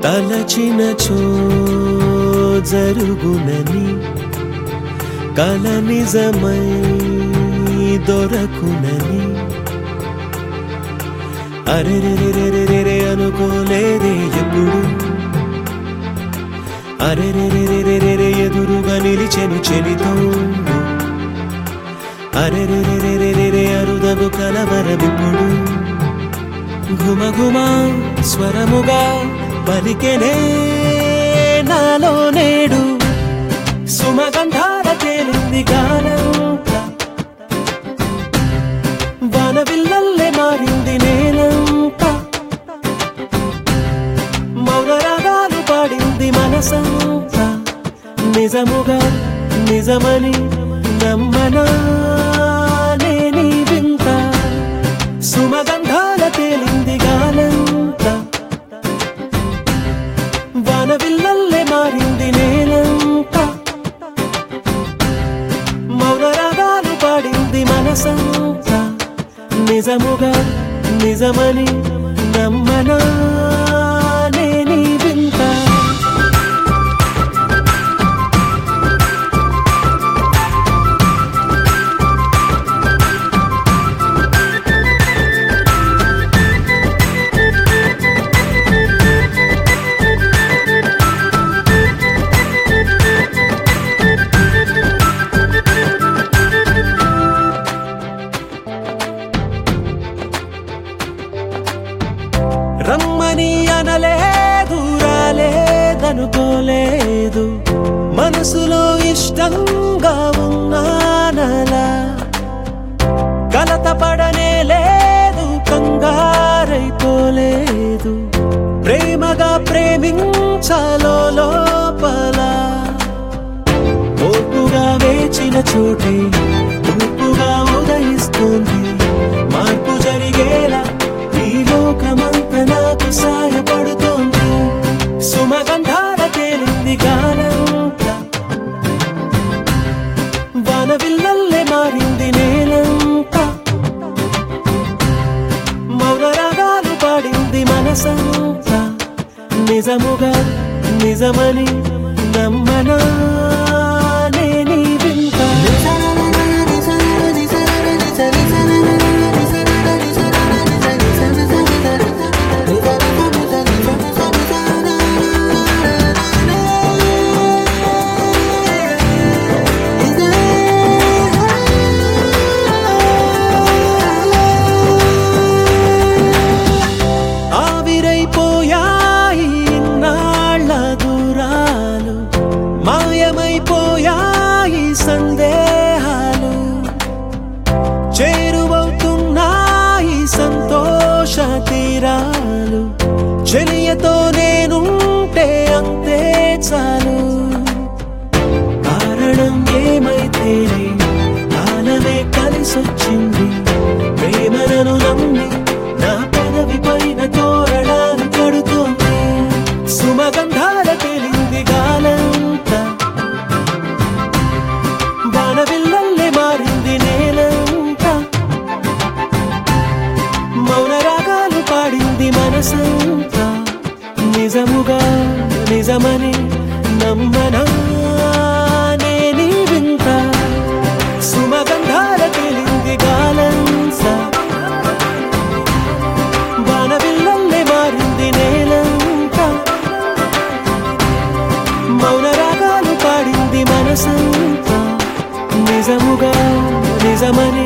తలచినచో జరుగునని కల నిజమై దొరకునని అరెరెరెరెరెరె అనుకోలేదే ఎప్పుడు అరెరెరెరెరెరె ఎదురుగా నిలిచెను చెలితోండు అరెరెరెరెరెరె అరుదగు కలవరమిప్పుడు ఘుమఘుమ స్వరముగా పలికెనే నాలో నేడు సుమగంధాల తేలింది గానంతా వానవిల్లల్లే మారింది నేలంతా మౌన రాగాలు పాడింది మనసంతా నిజముగా నిజమని నమ్మనా నేనీ వింత సుమగంధాల తేలింది గాలంతా వానవిల్లల్లే మారింది నేలంతా మౌన రాగాలు పాడింది మనసంతా నిజముగా నిజమని నమ్మనా నేనీ వింత రమ్మని అనలేదు రాలేదనుకోలేదు మనసులో ఇష్టంగా ఉన్నానలా కలత పడనే లేదు కంగారైపోలేదు ప్రేమగా ప్రేమించాలో లోపల ఓర్పుగా వేచిన చోటే తూర్పుగా ఉదయిస్తుంది మార్పు జరిగేలా ఈ లోకమంత నాకు సాయపడుతోంది సుమగంధాల తేలింది గానంతా వానవిల్లల్లే మారింది నేలంతా మౌన రాగాలు పాడింది మనసంతా నిజముగా నిజమని నమ్మనా నేనీ వింత ఆవిరైపోయాయి ఇన్నాళ్ళ దూరాలు మాయమైపోయాయి సందేహాలు చేరువవుతున్నాయి సంతోష తీరాలు చెలియతో నేనుంటే అంతే చాలు కారణం ఏమైతేనే కాలమే కలిసొచ్చింది ప్రేమలను నమ్మి నా పెదవి పైన తోరణాలు కడుతోంది సుమగంధాల తేలింది గాలంతా బాణవిల్లల్లే మారింది నేలంతా మౌన రాగాలు పాడింది మనసంతా నిజముగా నిజమని నమ్మనా నేనీ వింత సుమగంధాల తేలింది గాలంతా బాణవిల్లల్లే మారింది నేలంతా మౌన రాగాలు పాడింది మనసంతా నిజముగా నిజమని